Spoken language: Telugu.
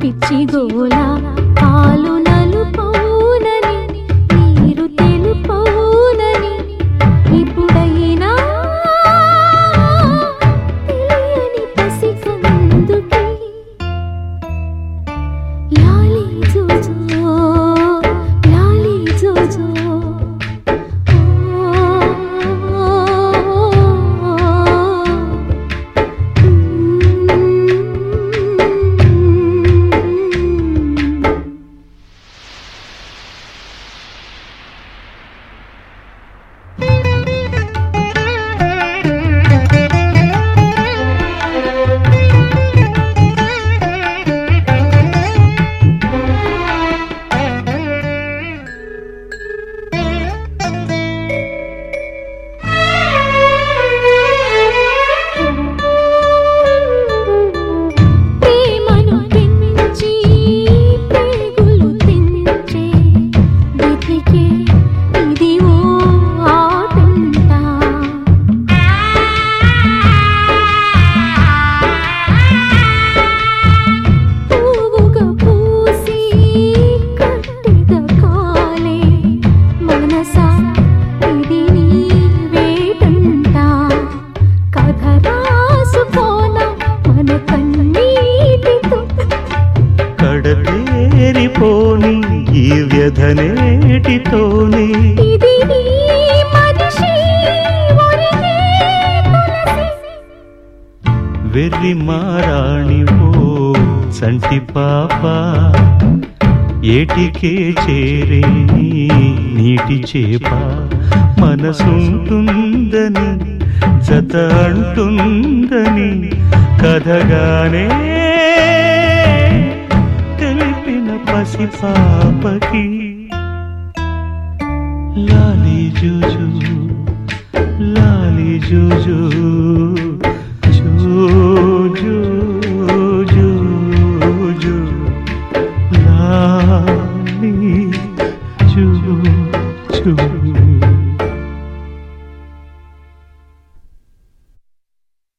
పిచ్చి గోల పాలు నలుపౌనని నీరు తెలుపౌనని ఇప్పుడైనా తెలియని పసికందుకి లాలి జోజో లాలి జోజో ప్రేమను పెంచి ప్రేగులు తెంచే విధికే ఇది ఓ ఆటంట పువ్వుగా పూసి కట్టెగా కాలే మనసా ఇది నీ వేటంట కథ రాసుకోన మన కన్నీటితో కడతేరిపోని ఈ వ్యధనేటితోని ఇది నీ మనిషి ఒరిగే తులసి వెర్రి మారాణివో సంటి పాప ఏటికే చేరే నీటి చేప మనసుంటుందని జత అంటుందని కథగానే తెలిపిన పసి పాపకి లాలి జూజు లాలి జూజు జూజు జూజు లాలి జూజు